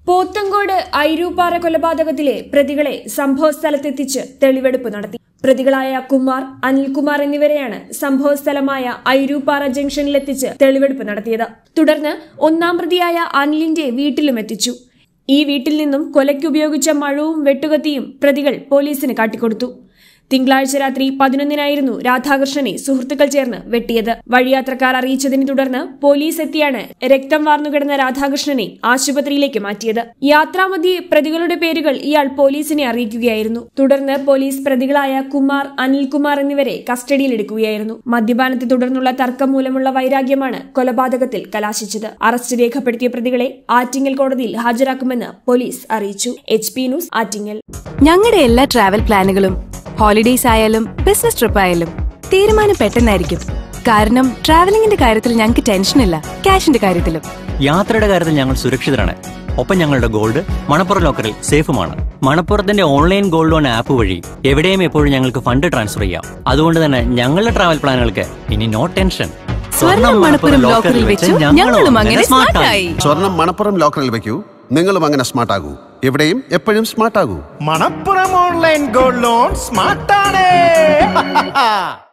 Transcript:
പോത്തങ്കോട് ഐരൂപ്പാറ കൊലപാതകത്തിലെ പ്രതികളെ സംഭവസ്ഥലത്തെത്തിച്ച് തെളിവെടുപ്പ് നടത്തി പ്രതികളായ കുമാർ അനിൽകുമാർ എന്നിവരെയാണ് സംഭവസ്ഥലമായ ഐരൂപ്പാറ ജംഗ്ഷനിലെത്തിച്ച് തെളിവെടുപ്പ് നടത്തിയത് തുടർന്ന് ഒന്നാം പ്രതിയായ അനിലിന്റെ വീട്ടിലും എത്തിച്ചു ഈ വീട്ടിൽ നിന്നും കൊലയ്ക്ക് ഉപയോഗിച്ച മഴവും വെട്ടുകത്തിയും പ്രതികൾ പോലീസിന് കാട്ടിക്കൊടുത്തു തിങ്കളാഴ്ച രാത്രി പതിനൊന്നിനായിരുന്നു രാധാകൃഷ്ണനെ സുഹൃത്തുക്കൾ ചേർന്ന് വെട്ടിയത് വഴിയാത്രക്കാർ അറിയിച്ചതിനെ തുടർന്ന് പോലീസ് എത്തിയാണ് രക്തം വാർന്നുകിടന്ന രാധാകൃഷ്ണനെ ആശുപത്രിയിലേക്ക് മാറ്റിയത് യാത്രാമധ്യേ പ്രതികളുടെ പേരുകൾ ഇയാൾ പോലീസിനെ അറിയിക്കുകയായിരുന്നു തുടർന്ന് പോലീസ് പ്രതികളായ കുമാർ അനിൽകുമാർ എന്നിവരെ കസ്റ്റഡിയിലെടുക്കുകയായിരുന്നു മദ്യപാനത്തെ തുടർന്നുള്ള തർക്കം മൂലമുള്ള വൈരാഗ്യമാണ് കൊലപാതകത്തിൽ കലാശിച്ചത് അറസ്റ്റ് രേഖപ്പെടുത്തിയ പ്രതികളെ ആറ്റിങ്ങൽ കോടതിയിൽ ഹാജരാക്കുമെന്ന് പോലീസ് അറിയിച്ചു എച്ച് പി ന്യൂസ് ആറ്റിങ്ങൽ ഞങ്ങളുടെ എല്ലാ ട്രാവൽ പ്ലാനുകളും ഹോളിഡേയ്സ് ആയാലും ബിസിനസ് ട്രിപ്പ് ആയാലും തീരുമാനം പെട്ടെന്നായിരിക്കും കാരണം ട്രാവലിംഗിന്റെ കാര്യത്തിൽ ഞങ്ങൾക്ക് ടെൻഷനില്ല ക്യാഷിന്റെ കാര്യത്തിലും യാത്രയുടെ കാര്യത്തിൽ ഞങ്ങൾ സുരക്ഷിതരാണ് ഒപ്പം ഞങ്ങളുടെ ഗോൾഡ് മണപ്പുറം ലോക്കറിൽ സേഫുമാണ് മണപ്പുറത്തിന്റെ ഓൺലൈൻ ഗോൾഡ് ലോൺ ആപ്പ് വഴി എവിടെയും എപ്പോഴും ഞങ്ങൾക്ക് ഫണ്ട് ട്രാൻസ്ഫർ ചെയ്യാം അതുകൊണ്ട് തന്നെ ഞങ്ങളുടെ ട്രാവൽ പ്ലാനുകൾക്ക് ഇനി നോ ടെൻഷൻ സ്വർണം മണപ്പുറം ലോക്കറിൽ വെച്ചു ഞങ്ങളും അങ്ങനെ സ്മാർട്ടായി സ്വർണം മണപ്പുറം ലോക്കറിൽ വെക്കൂ നിങ്ങളും അങ്ങനെ സ്മാർട്ട് ആകൂ എവിടെയും എപ്പോഴും സ്മാർട്ട് ആകൂ മണപ്പുറം ഓൺലൈൻ ഗോൾഡ് ലോൺ സ്മാർട്ടാണ്